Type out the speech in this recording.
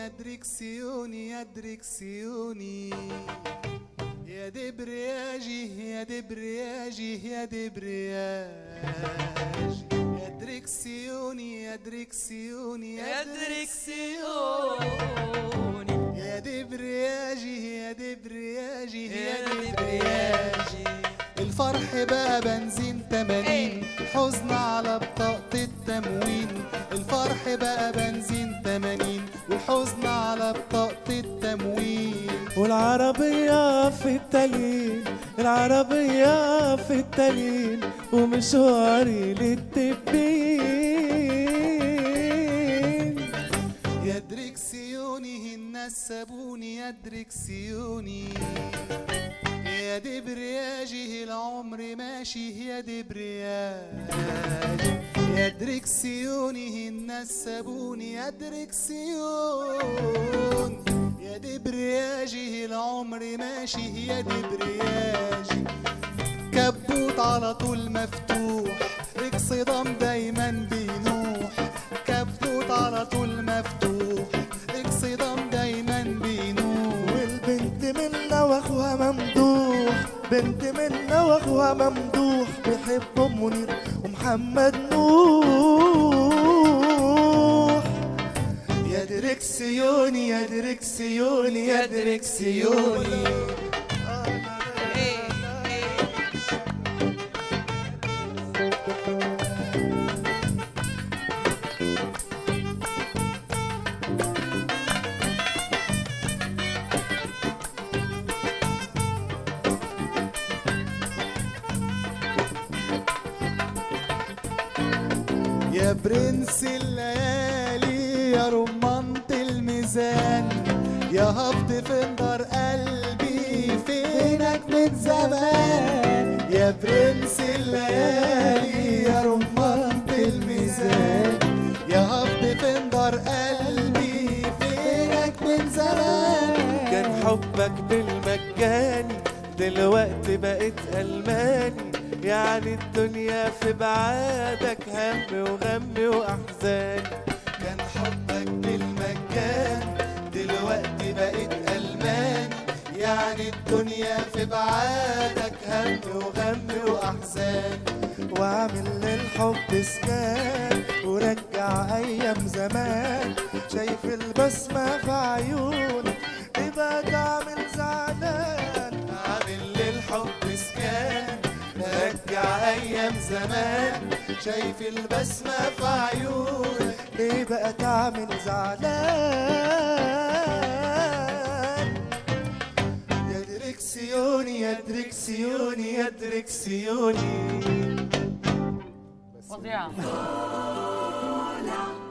يا دريكسيوني يا دريكسيوني يا دبرياجي يا دبرياجي يا دبرياجي يا دريكسيوني يا دريكسيوني يا دريكسيوني يا دبرياجي يا دبرياجي يا يا دبرياجي دبرياجي الفرح بقى بنزين تمانين حزن على بطاقة التموين الفرح بقى بنزين تمانين والحزن على بطاقة التموين والعربية في التلين العربية في التلين ومشواري للتبين يا دريكسيوني الناس سابوني يا دريكسيوني يا دبرياجي العمر ماشي يا دبرياجي يا دريكسيوني الناس سابوني يا دريكسيون يا دبرياجي العمر ماشي يا دبرياجي كبوت على طول مفتوح اكصدام دايما بينوح كبوت على طول مفتوح اكصدام دايما بينوح والبنت منا واخوها ممدوح بنت منا واخوها ممدوح بيحبوا منير ومحمد نوح يا دريكسيوني يا دريكسيوني يا دريكسيوني يا برنس الليالي يا رمانة الميزان يا هبط فندر قلبي فينك من زمان يا برنس الليالي يا رمانة الميزان يا هبط فندر قلبي فينك من زمان كان حبك بالمجاني دلوقتي بقيت ألماني يعني الدنيا في بعادك هم وغم وأحزان كان حبك بالمجان دلوقتي بقيت ألماني يعني الدنيا في بعادك هم وغم وأحزان واعمل للحب سكان ورجع ايام زمان شايف البسمة في عيونك يبقى تعمل زعلان عامل للحب سكان رجع أيام زمان شايف البسمة في عيونك ليه بقى تعمل زعلان يا دريكسيوني يا دريكسيوني يا دريكسيوني فظيعة